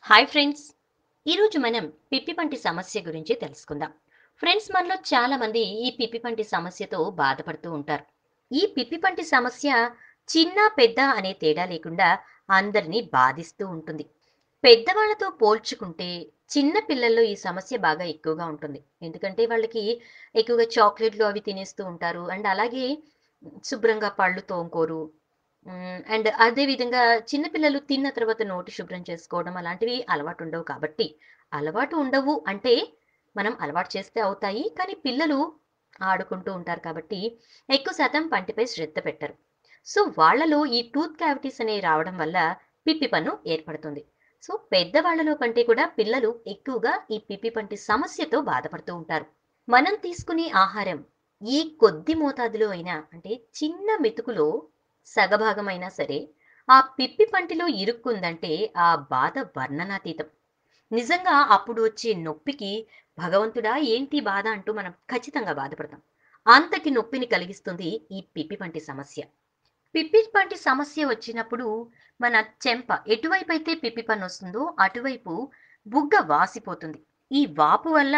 Hi friends ఈరోజు మనం పిప్పి పంటి సమస్య గురించి తెలుసుకుందాం ఫ్రెండ్స్ మనలో చాలా మంది ఈ పిప్పి పంటి సమస్యతో బాధపడుతూ ఉంటారు ఈ పిప్పి పంటి సమస్య చిన్న పెద్ద అనే తేడా లేకుండా అందరినీ బాధిస్తూ ఉంటుంది పెద్దవాళ్లతో పోల్చుకుంటే చిన్న పిల్లల్లో ఈ సమస్య బాగా ఎక్కువగా ఉంటుంది ఎందుకంటే వాళ్ళకి ఎక్కువగా చాక్లెట్లు అవి తినేస్తూ ఉంటారు అండ్ అలాగే శుభ్రంగా పళ్ళు తోముకోరు మ్మ్. అండ్ అదే విధంగా చిన్నపిల్లలు తిన్న తర్వాత నోటి శుభ్రం చేసుకోవడం అలాంటివి అలవాటు ఉండవు కాబట్టి అలవాటు ఉండవు అంటే మనం అలవాటు చేస్తే అవుతాయి కానీ పిల్లలు ఆడుకుంటూ ఉంటారు కాబట్టి ఎక్కువ శాతం పంటిపై శ్రద్ధ పెట్టరు సో వాళ్ళలో ఈ టూత్ క్యావిటీస్ అనేవి రావడం వల్ల పిప్పి పన్ను ఏర్పడుతుంది సో పెద్దవాళ్లలో కంటే కూడా పిల్లలు ఎక్కువగా ఈ పిప్పి పంటి సమస్యతో బాధపడుతూ ఉంటారు మనం తీసుకునే ఆహారం ఈ కొద్ది మోతాదులో అయినా అంటే చిన్న మెతుకులో సగభాగమైనా సరే ఆ పిప్పి పంటిలో ఇరుక్కుందంటే ఆ బాధ వర్ణనాతీతం నిజంగా అప్పుడు వచ్చే నొప్పికి భగవంతుడా ఏంటి బాధ అంటూ మనం ఖచ్చితంగా బాధపడతాం అంతటి నొప్పిని కలిగిస్తుంది ఈ పిప్పి పంటి సమస్య పిప్పి పంటి సమస్య వచ్చినప్పుడు మన చెంప ఎటువైపు అయితే పిప్పి పన్ను వస్తుందో అటువైపు బుగ్గ వాసిపోతుంది ఈ వాపు వల్ల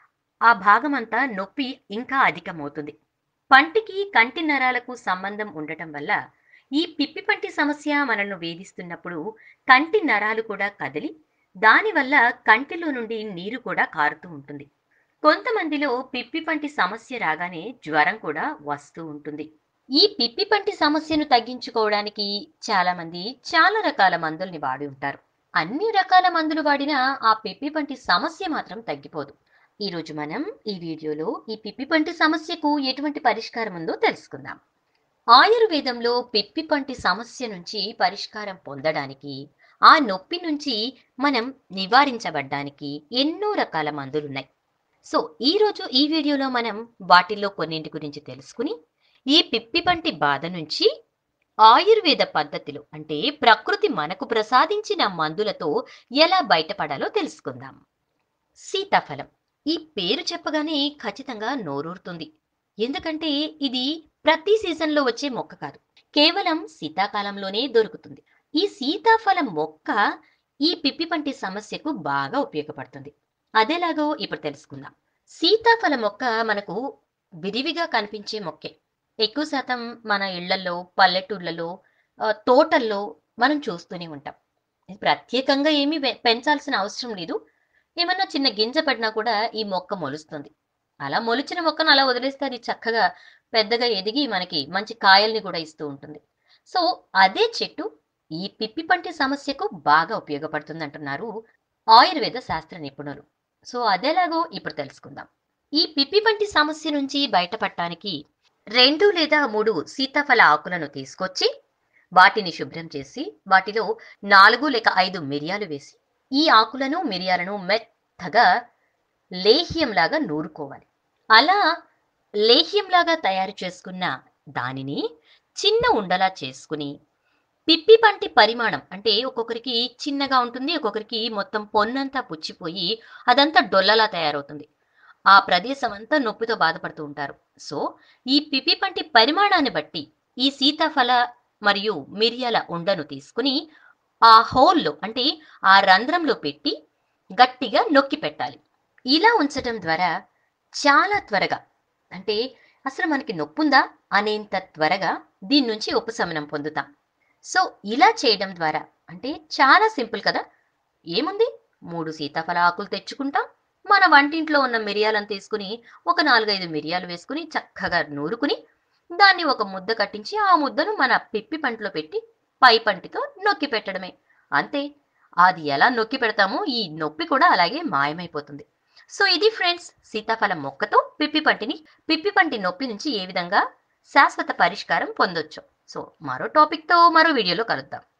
ఆ భాగమంతా నొప్పి ఇంకా అధికమవుతుంది పంటికి కంటి నరాలకు సంబంధం ఉండటం వల్ల ఈ పిప్పి పంటి సమస్య మనల్ని వేధిస్తున్నప్పుడు కంటి నరాలు కూడా కదిలి దానివల్ల కంటిలో నుండి నీరు కూడా కారుతూ ఉంటుంది కొంతమందిలో పిప్పి పంటి సమస్య రాగానే జ్వరం కూడా వస్తూ ఉంటుంది ఈ పిప్పి పంటి సమస్యను తగ్గించుకోవడానికి చాలా మంది చాలా రకాల మందుల్ని వాడి ఉంటారు అన్ని రకాల మందులు వాడినా ఆ పిప్పి పంటి సమస్య మాత్రం తగ్గిపోదు ఈ రోజు మనం ఈ వీడియోలో ఈ పిప్పి పంటి సమస్యకు ఎటువంటి పరిష్కారం ఉందో తెలుసుకుందాం ఆయుర్వేదంలో పిప్పి పంటి సమస్య నుంచి పరిష్కారం పొందడానికి ఆ నొప్పి నుంచి మనం నివారించబడ్డానికి ఎన్నో రకాల మందులున్నాయి సో ఈ రోజు ఈ వీడియోలో మనం వాటిల్లో కొన్నింటి గురించి తెలుసుకుని ఈ పిప్పి పంటి బాధ నుంచి ఆయుర్వేద పద్ధతిలో అంటే ప్రకృతి మనకు ప్రసాదించిన మందులతో ఎలా బయటపడాలో తెలుసుకుందాం సీతాఫలం ఈ పేరు చెప్పగానే ఖచ్చితంగా నోరూరుతుంది ఎందుకంటే ఇది ప్రతి సీజన్లో వచ్చే మొక్క కాదు కేవలం శీతాకాలంలోనే దొరుకుతుంది ఈ సీతాఫలం మొక్క ఈ పిప్పి పంటి సమస్యకు బాగా ఉపయోగపడుతుంది అదేలాగో ఇప్పుడు తెలుసుకుందాం సీతాఫల మొక్క మనకు విరివిగా కనిపించే మొక్కే ఎక్కువ శాతం మన ఇళ్లలో పల్లెటూళ్ళలో ఆ, తోటల్లో మనం చూస్తూనే ఉంటాం ఇది ప్రత్యేకంగా ఏమీ పె- పెంచాల్సిన అవసరం లేదు ఏమన్నా చిన్న గింజ పడినా కూడా ఈ మొక్క మొలుస్తుంది అలా మొలిచిన మొక్కను అలా వదిలేస్తే అది చక్కగా పెద్దగా ఎదిగి మనకి మంచి కాయల్ని కూడా ఇస్తూ ఉంటుంది సో అదే చెట్టు ఈ పిప్పి పంటి సమస్యకు బాగా ఉపయోగపడుతుంది అంటున్నారు ఆయుర్వేద శాస్త్ర నిపుణులు సో అదేలాగో ఇప్పుడు తెలుసుకుందాం ఈ పిప్పి పంటి సమస్య నుంచి బయటపడటానికి రెండు లేదా మూడు సీతాఫల ఆకులను తీసుకొచ్చి వాటిని శుభ్రం చేసి వాటిలో నాలుగు లేక ఐదు మిరియాలు వేసి ఈ ఆకులను మిరియాలను మెత్తగా లేహ్యంలాగా నూరుకోవాలి అలా లేహ్యంలాగా తయారు చేసుకున్న దానిని చిన్న ఉండలా చేసుకుని పిప్పి పంటి పరిమాణం అంటే ఒక్కొక్కరికి చిన్నగా ఉంటుంది ఒక్కొక్కరికి మొత్తం పొన్నంతా పుచ్చిపోయి అదంతా డొల్లలా తయారవుతుంది ఆ ప్రదేశం అంతా నొప్పితో బాధపడుతూ ఉంటారు సో ఈ పిప్పి పంటి పరిమాణాన్ని బట్టి ఈ సీతాఫల మరియు మిరియాల ఉండను తీసుకుని ఆ హోల్లో అంటే ఆ రంధ్రంలో పెట్టి గట్టిగా నొక్కి పెట్టాలి ఇలా ఉంచడం ద్వారా చాలా త్వరగా అంటే అసలు మనకి నొప్పుందా అనేంత త్వరగా దీని నుంచి ఉపశమనం పొందుతాం సో ఇలా చేయడం ద్వారా అంటే చాలా సింపుల్ కదా ఏముంది మూడు సీతాఫల ఆకులు తెచ్చుకుంటాం మన వంటింట్లో ఉన్న మిరియాలను తీసుకుని ఒక నాలుగైదు మిరియాలు వేసుకుని చక్కగా నూరుకుని దాన్ని ఒక ముద్ద కట్టించి ఆ ముద్దను మన పిప్పి పంటలో పెట్టి పై పంటితో నొక్కి పెట్టడమే అంతే అది ఎలా నొక్కి పెడతామో ఈ నొప్పి కూడా అలాగే మాయమైపోతుంది సో ఇది ఫ్రెండ్స్ సీతాఫల మొక్కతో పిప్పి పంటిని పిప్పి పంటి నొప్పి నుంచి ఏ విధంగా శాశ్వత పరిష్కారం పొందొచ్చు సో మరో టాపిక్తో మరో వీడియోలో కలుద్దాం